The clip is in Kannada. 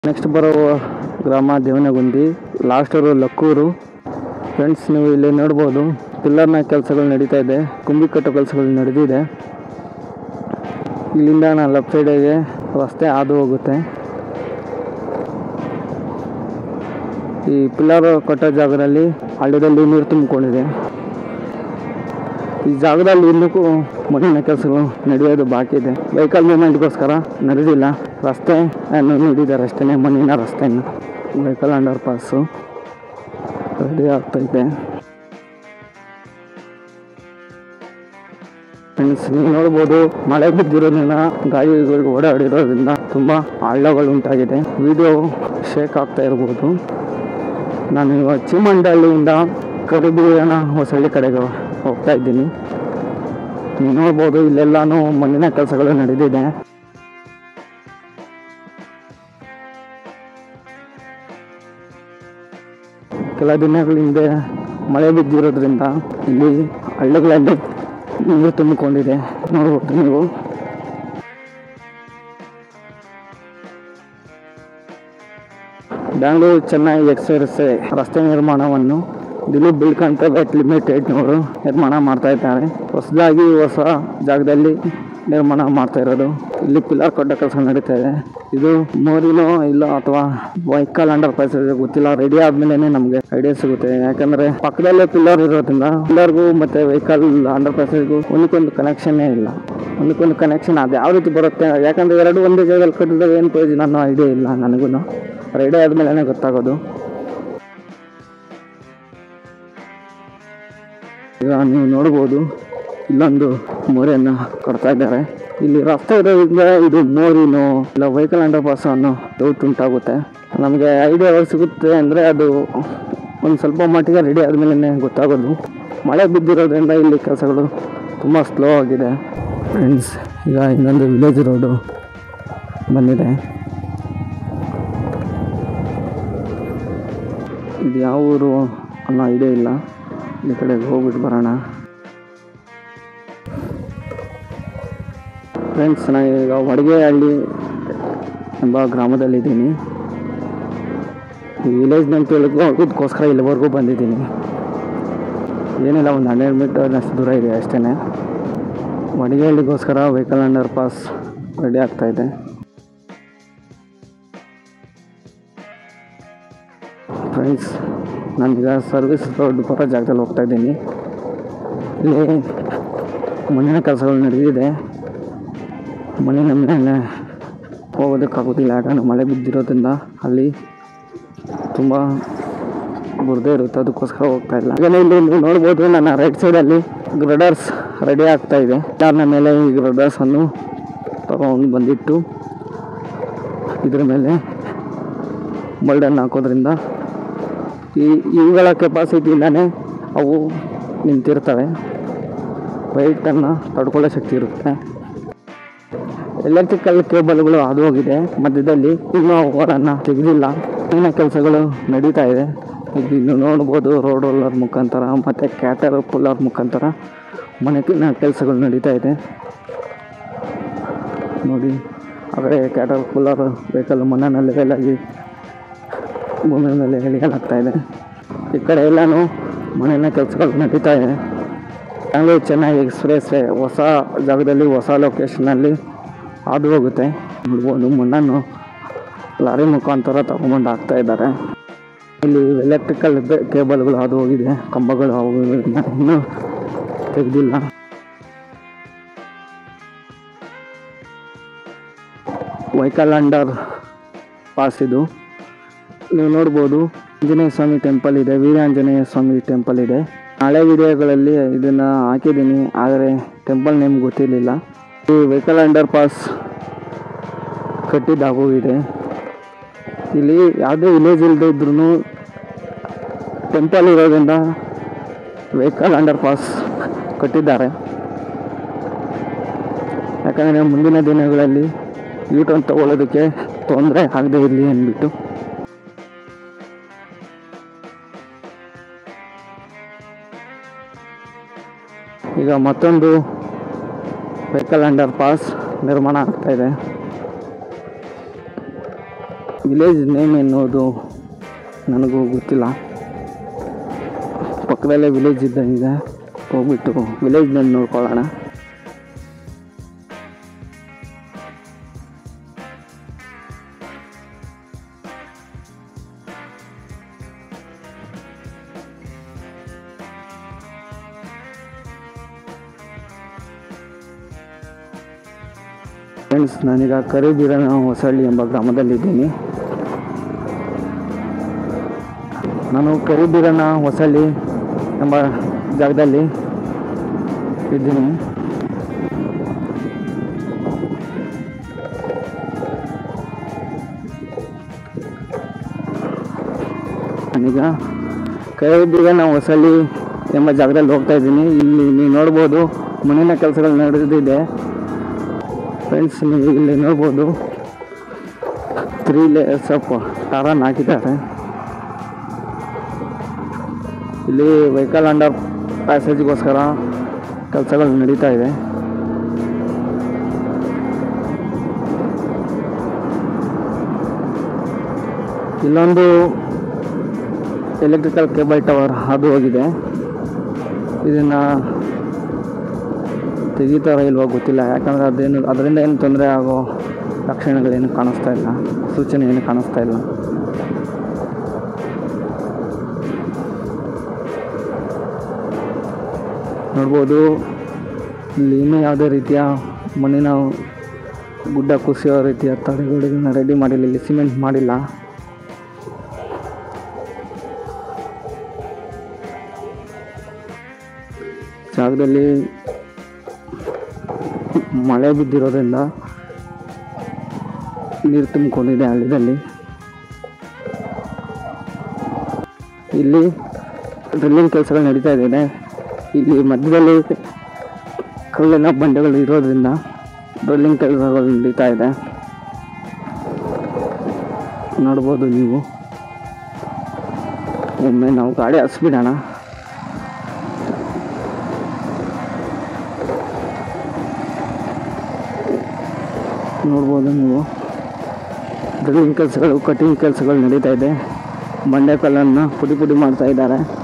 ನೆಕ್ಸ್ಟ್ ಬರೋ ಗ್ರಾಮ ದೇವನಗುಂದಿ ಲಾಸ್ಟರು ಲಕ್ಕೂರು ಫ್ರೆಂಡ್ಸ್ ನೀವು ಇಲ್ಲಿ ನೋಡ್ಬೋದು ಪಿಲ್ಲರ್ನ ಕೆಲಸಗಳು ನಡೀತಾ ಇದೆ ಕುಂಬಿ ಕಟ್ಟೋ ಕೆಲಸಗಳು ನಡೆದಿದೆ ಇಲ್ಲಿಂದ ನಾನು ಲೆಫ್ಟ್ ಸೈಡಿಗೆ ರಸ್ತೆ ಹಾದು ಹೋಗುತ್ತೆ ಈ ಪಿಲ್ಲರ್ ಕಟ್ಟೋ ಜಾಗದಲ್ಲಿ ಹಳ್ಳದಲ್ಲಿ ನೀರು ತುಂಬಿಕೊಂಡಿದೆ ಈ ಜಾಗದಲ್ಲಿ ಇನ್ನೂ ಮಣ್ಣಿನ ಕೆಲಸಗಳು ನಡೆಯೋದು ಬಾಕಿ ಇದೆ ವೆಹಿಕಲ್ ಮೂವ್ಮೆಂಟ್ಗೋಸ್ಕರ ನಡೆದಿಲ್ಲ ರಸ್ತೆ ಅನ್ನು ನೀಡಿದ್ದಾರೆ ಅಷ್ಟೇ ಮಣ್ಣಿನ ರಸ್ತೆಯನ್ನು ವೆಹಿಕಲ್ ಅಂಡರ್ ಪಾಸು ರೆಡಿ ಆಗ್ತೈತೆ ಫ್ರೆಂಡ್ಸ್ ನೀವು ನೋಡ್ಬೋದು ಮಳೆ ಬಿದ್ದಿರೋದ್ರಿಂದ ಗಾಡಿಗಳು ಓಡಾಡಿರೋದ್ರಿಂದ ತುಂಬ ಹಳ್ಳಗಳು ಉಂಟಾಗಿದೆ ವಿಡಿಯೋ ಶೇಕ್ ಆಗ್ತಾ ಇರ್ಬೋದು ನಾನು ಇವಾಗ ಚಿಮ್ಮಂಡಳ್ಳಿಯಿಂದ ಕರಿಬಿಯನ ಹೊಸಳ್ಳಿ ಕಡೆಗೆ ಹೋಗ್ತಾ ಇದ್ದೀನಿ ನೀವು ನೋಡ್ಬೋದು ಇಲ್ಲೆಲ್ಲಾನು ಮಣ್ಣಿನ ಕೆಲಸಗಳು ನಡೆದಿದೆ ಕೆಲ ದಿನಗಳ ಹಿಂದೆ ಮಳೆ ಬಿದ್ದಿರೋದ್ರಿಂದ ಇಲ್ಲಿ ಹಳ್ಳಗಳಲ್ಲಿ ನೀರು ತುಂಬಿಕೊಂಡಿದೆ ನೋಡ್ಬೋದು ನೀವು ಬ್ಯಾಂಗ್ಳೂರು ಚೆನ್ನೈ ಎಕ್ಸ್ಪ್ರೆಸ್ ರಸ್ತೆ ನಿರ್ಮಾಣವನ್ನು ದಿಲೀಪ್ ಬಿಲ್ಕನ್ ಪ್ರೈವೇಟ್ ಲಿಮಿಟೆಡ್ನವರು ನಿರ್ಮಾಣ ಮಾಡ್ತಾ ಇದ್ದಾರೆ ಹೊಸದಾಗಿ ಹೊಸ ಜಾಗದಲ್ಲಿ ನಿರ್ಮಾಣ ಮಾಡ್ತಾ ಇರೋದು ಇಲ್ಲಿ ಪಿಲ್ಲರ್ ಕಟ್ಟೋ ಕೆಲಸ ನಡೀತಾ ಇದೆ ಇದು ಮೋರಿನೋ ಇಲ್ಲ ಅಥವಾ ವೆಹಿಕಲ್ ಅಂಡರ್ ಪಾಸ್ ಗೊತ್ತಿಲ್ಲ ರೆಡಿ ಆದ್ಮೇಲೆ ನಮಗೆ ಐಡಿಯಾ ಸಿಗುತ್ತೆ ಯಾಕಂದ್ರೆ ಪಕ್ಕದಲ್ಲೇ ಪಿಲ್ಲರ್ ಇರೋದ್ರಿಂದ ಪಿಲ್ಲರ್ಗೂ ಮತ್ತೆ ವೆಹಿಕಲ್ ಅಂಡರ್ ಪಾಸೇಜ್ಗೂ ಒಂದಕ್ಕೊಂದು ಕನೆಕ್ಷನ್ನೇ ಇಲ್ಲ ಒಂದಕ್ಕೊಂದು ಕನೆಕ್ಷನ್ ಅದು ಯಾವ ರೀತಿ ಬರುತ್ತೆ ಯಾಕಂದ್ರೆ ಎರಡು ಒಂದೇ ಜಾಗದಲ್ಲಿ ಕಟ್ಟಿದಾಗ ಏನು ಪ್ರಯೋಜನ ಅನ್ನೋ ಐಡಿಯಾ ಇಲ್ಲ ನನಗೂ ರೆಡಿ ಆದ್ಮೇಲೆ ಗೊತ್ತಾಗೋದು ಈಗ ನೀವು ನೋಡ್ಬೋದು ಇಲ್ಲೊಂದು ಮೋರಿಯನ್ನು ಕಟ್ತಾ ಇದ್ದಾರೆ ಇಲ್ಲಿ ರಸ್ತೆ ಇರೋದ್ರಿಂದ ಇದು ಮೋರಿನೋ ಇಲ್ಲ ವೆಹಿಕಲ್ ಅಂಡರ್ ಪಾಸ್ ಅನ್ನೋ ಡೌಟ್ ಉಂಟಾಗುತ್ತೆ ನಮಗೆ ಐಡಿಯಾ ಯಾವಾಗ ಸಿಗುತ್ತೆ ಅಂದರೆ ಅದು ಒಂದು ಸ್ವಲ್ಪ ಮಟ್ಟಿಗೆ ರೆಡಿ ಆದಮೇಲೆ ಗೊತ್ತಾಗೋದು ಮಳೆ ಬಿದ್ದಿರೋದ್ರಿಂದ ಇಲ್ಲಿ ಕೆಲಸಗಳು ತುಂಬ ಸ್ಲೋ ಆಗಿದೆ ಫ್ರೆಂಡ್ಸ್ ಈಗ ಇನ್ನೊಂದು ವಿಲೇಜ್ ರೋಡು ಬಂದಿದೆ ಇದು ಯಾವ ಊರು ಅನ್ನೋ ಐಡಿಯಾ ಇಲ್ಲ ಈ ಕಡೆಗೆ ಹೋಗ್ಬಿಟ್ಟು ಬರೋಣ ಫ್ರೆಂಡ್ಸ್ ನಾನು ಈಗ ವಡಗೇಹಳ್ಳಿ ಎಂಬ ಗ್ರಾಮದಲ್ಲಿದ್ದೀನಿ ಈ ವಿಲೇಜ್ ನೇಮ್ ತಿಳ್ಕೋದಕ್ಕೋಸ್ಕರ ಇಲ್ಲಿವರೆಗೂ ಬಂದಿದ್ದೀನಿ ಏನಿಲ್ಲ ಒಂದು ಹನ್ನೆರಡು ಮೀಟರ್ನಷ್ಟು ದೂರ ಇದೆ ಅಷ್ಟೇ ವಡಗೇಹಳ್ಳಿಗೋಸ್ಕರ ವೆಹಿಕಲ್ ಅಂಡರ್ ಪಾಸ್ ರೆಡಿ ಆಗ್ತಾಯಿದೆ ಫ್ರೆಂಡ್ಸ್ ನಾನೀಗ ಸರ್ವಿಸ್ ರೋಡ್ ಬರೋ ಜಾಗದಲ್ಲಿ ಹೋಗ್ತಾ ಇದ್ದೀನಿ ಇಲ್ಲಿ ಮಣ್ಣಿನ ಕೆಲಸಗಳು ನಡೆದಿದೆ ಮಣ್ಣಿನ ಮೇಲೆ ಹೋಗೋದಕ್ಕಾಗೋದಿಲ್ಲ ಯಾಕಂದ್ರೆ ಮಳೆ ಬಿದ್ದಿರೋದ್ರಿಂದ ಅಲ್ಲಿ ತುಂಬ ಬುರದೇ ಇರುತ್ತೆ ಅದಕ್ಕೋಸ್ಕರ ಹೋಗ್ತಾ ಇಲ್ಲ ಹಾಗೆ ಇಲ್ಲಿ ನೀವು ನೋಡ್ಬೋದು ನನ್ನ ರೈಟ್ ಸೈಡಲ್ಲಿ ಗ್ರಡರ್ಸ್ ರೆಡಿ ಆಗ್ತಾ ಇದೆ ಕಾರ್ನ ಮೇಲೆ ಈ ಗ್ರಡರ್ಸನ್ನು ತಗೊಂಡು ಬಂದಿಟ್ಟು ಇದ್ರ ಮೇಲೆ ಮಲ್ಡನ್ನು ಹಾಕೋದ್ರಿಂದ ಈ ಇವುಗಳ ಕೆಪಾಸಿಟಿಯಿಂದನೇ ಅವು ನಿಂತಿರ್ತವೆ ವೆಯ್ಟನ್ನು ತಡ್ಕೊಳ್ಳೋ ಶಕ್ತಿ ಇರುತ್ತೆ ಎಲೆಕ್ಟ್ರಿಕಲ್ ಕೇಬಲ್ಗಳು ಹಾದು ಹೋಗಿದೆ ಮಧ್ಯದಲ್ಲಿ ಇನ್ನೂ ಅವುಗಳನ್ನು ತೆಗೆದಿಲ್ಲ ಏನ ಕೆಲಸಗಳು ನಡೀತಾ ಇದೆ ಇದು ಇನ್ನು ನೋಡ್ಬೋದು ರೋಡ್ ರೋಲರ್ ಮುಖಾಂತರ ಮತ್ತು ಕ್ಯಾಟರ್ ಪುಲ್ಲರ್ ಮುಖಾಂತರ ಮನೆಗಿನ ಕೆಲಸಗಳು ನಡೀತಾ ಇದೆ ನೋಡಿ ಆದರೆ ಕ್ಯಾಟರ್ ಪುಲ್ಲರ್ ವೆಹಿಕಲ್ ಮಣ್ಣಿನ ಲೆವೆಲಾಗಿ ಭೂಮಿ ಮೇಲೆ ಎಳೆಯಲಾಗ್ತಾ ಇದೆ ಈ ಕಡೆ ಎಲ್ಲನೂ ಮಣ್ಣಿನ ಕೆಲಸಗಳು ನಡೀತಾ ಇದೆ ಬ್ಯಾಂಗ್ಳೂರು ಚೆನ್ನೈ ಎಕ್ಸ್ಪ್ರೆಸ್ ವೇ ಹೊಸ ಜಾಗದಲ್ಲಿ ಹೊಸ ಲೊಕೇಶನಲ್ಲಿ ಹಾದು ಹೋಗುತ್ತೆ ನೋಡ್ಬೋದು ಮಣ್ಣನ್ನು ಲಾರಿ ಮುಖಾಂತರ ತಗೊಂಬಂದು ಹಾಕ್ತಾ ಇದ್ದಾರೆ ಇಲ್ಲಿ ಎಲೆಕ್ಟ್ರಿಕಲ್ ಕೇಬಲ್ಗಳು ಹಾದು ಹೋಗಿದೆ ಕಂಬಗಳು ಅವು ಇವು ಇನ್ನೂ ತೆಗೆದಿಲ್ಲ ವೆಹಿಕಲ್ ಅಂಡರ್ ಪಾಸ್ ಇದು ನೀವು ನೋಡ್ಬೋದು ಆಂಜನೇಯ ಸ್ವಾಮಿ ಟೆಂಪಲ್ ಇದೆ ವೀರಾಂಜನೇಯ ಸ್ವಾಮಿ ಟೆಂಪಲ್ ಇದೆ ಹಳೆ ವಿಡಿಯೋಗಳಲ್ಲಿ ಇದನ್ನು ಹಾಕಿದ್ದೀನಿ ಆದರೆ ಟೆಂಪಲ್ ನೇಮ್ ಗೊತ್ತಿರಲಿಲ್ಲ ಈ ವೆಹಿಕಲ್ ಅಂಡರ್ ಪಾಸ್ ಕಟ್ಟಿದ್ದಾಗೋಗಿದೆ ಇಲ್ಲಿ ಯಾವುದೇ ವಿಲೇಜ್ ಇಲ್ಲದೆ ಇದ್ರೂ ಟೆಂಪಲ್ ಇರೋದ್ರಿಂದ ವೆಹಿಕಲ್ ಅಂಡರ್ ಪಾಸ್ ಕಟ್ಟಿದ್ದಾರೆ ಯಾಕಂದರೆ ಮುಂದಿನ ದಿನಗಳಲ್ಲಿ ಯೂ ಟರ್ನ್ ತಗೊಳ್ಳೋದಕ್ಕೆ ತೊಂದರೆ ಆಗದೆ ಇರಲಿ ಅಂದ್ಬಿಟ್ಟು ಈಗ ಮತ್ತೊಂದು ವೆಹಿಕಲ್ ಅಂಡರ್ ಪಾಸ್ ನಿರ್ಮಾಣ ಆಗ್ತಾ ಇದೆ ವಿಲೇಜ್ ನೇಮ್ ಎನ್ನುವುದು ನನಗೂ ಗೊತ್ತಿಲ್ಲ ಪಕ್ಕದಲ್ಲೇ ವಿಲೇಜ್ ಇದ್ದಂಗಿದೆ ಹೋಗ್ಬಿಟ್ಟು ವಿಲೇಜ್ ನೇಮ್ ನೋಡ್ಕೊಳ್ಳೋಣ ಫ್ರೆಂಡ್ಸ್ ನಾನೀಗ ಕರಿಬೀರನ ಹೊಸಳ್ಳಿ ಎಂಬ ಗ್ರಾಮದಲ್ಲಿದ್ದೀನಿ ನಾನು ಕರಿಬೀರನ ಹೊಸಳ್ಳಿ ಎಂಬ ಜಾಗದಲ್ಲಿ ಇದ್ದೀನಿ ನಾನೀಗ ಕರಿಬೀರನ ಹೊಸಳ್ಳಿ ಎಂಬ ಜಾಗದಲ್ಲಿ ಹೋಗ್ತಾ ಇದ್ದೀನಿ ಇಲ್ಲಿ ನೀವು ನೋಡ್ಬೋದು ಮಣ್ಣಿನ ಕೆಲಸಗಳು ನಡೆದಿದೆ ಫ್ರೆಂಡ್ಸ್ ನೀವು ಇಲ್ಲಿ ನೋಡ್ಬೋದು ತ್ರೀ ಲೇಯರ್ಸ್ ಆಫ್ ಟಾರನ್ ಹಾಕಿದ್ದಾರೆ ಇಲ್ಲಿ ವೆಹಿಕಲ್ ಅಂಡರ್ ಪ್ಯಾಸೇಜ್ಗೋಸ್ಕರ ಕೆಲಸಗಳು ನಡೀತಾ ಇದೆ ಇಲ್ಲೊಂದು ಎಲೆಕ್ಟ್ರಿಕಲ್ ಕೇಬಲ್ ಟವರ್ ಹಾದು ಹೋಗಿದೆ ಇದನ್ನು ತೆಗಿತಾರೋ ಇಲ್ವೋ ಗೊತ್ತಿಲ್ಲ ಯಾಕಂದರೆ ಅದೇನು ಅದರಿಂದ ಏನು ತೊಂದರೆ ಆಗೋ ಲಕ್ಷಣಗಳೇನು ಕಾಣಿಸ್ತಾ ಇಲ್ಲ ಸೂಚನೆ ಏನು ಕಾಣಿಸ್ತಾ ಇಲ್ಲ ನೋಡ್ಬೋದು ಇಲ್ಲಿ ಇನ್ನೂ ಯಾವುದೇ ರೀತಿಯ ಮಣ್ಣಿನ ಗುಡ್ಡ ಕುಸಿಯೋ ರೀತಿಯ ತಡೆಗೋಡೆಗಳನ್ನ ರೆಡಿ ಮಾಡಿಲ್ಲ ಇಲ್ಲಿ ಸಿಮೆಂಟ್ ಮಾಡಿಲ್ಲ ಜಾಗದಲ್ಲಿ ಮಳೆ ಬಿದ್ದಿರೋದ್ರಿಂದ ನೀರು ತುಂಬಿಕೊಂಡಿದೆ ಹಳ್ಳದಲ್ಲಿ ಇಲ್ಲಿ ಡ್ರಿಲ್ಲಿಂಗ್ ಕೆಲಸಗಳು ನಡೀತಾ ಇದೆ ಇಲ್ಲಿ ಮಧ್ಯದಲ್ಲಿ ಕಲ್ಲಿನ ಬಂಡೆಗಳು ಇರೋದ್ರಿಂದ ಡ್ರಿಲ್ಲಿಂಗ್ ಕೆಲಸಗಳು ನಡೀತಾ ಇದೆ ನೋಡ್ಬೋದು ನೀವು ಒಮ್ಮೆ ನಾವು ಗಾಡಿ ಹಸ್ಬಿಡೋಣ ನೋಡ್ಬೋದು ನೀವು ಡ್ರಿಲ್ಲಿಂಗ್ ಕೆಲಸಗಳು ಕಟಿಂಗ್ ಕೆಲಸಗಳು ನಡೀತಾ ಇದೆ ಬಂಡೆ ಕಲ್ಲನ್ನು ಪುಡಿ ಪುಡಿ ಮಾಡ್ತಾ ಇದ್ದಾರೆ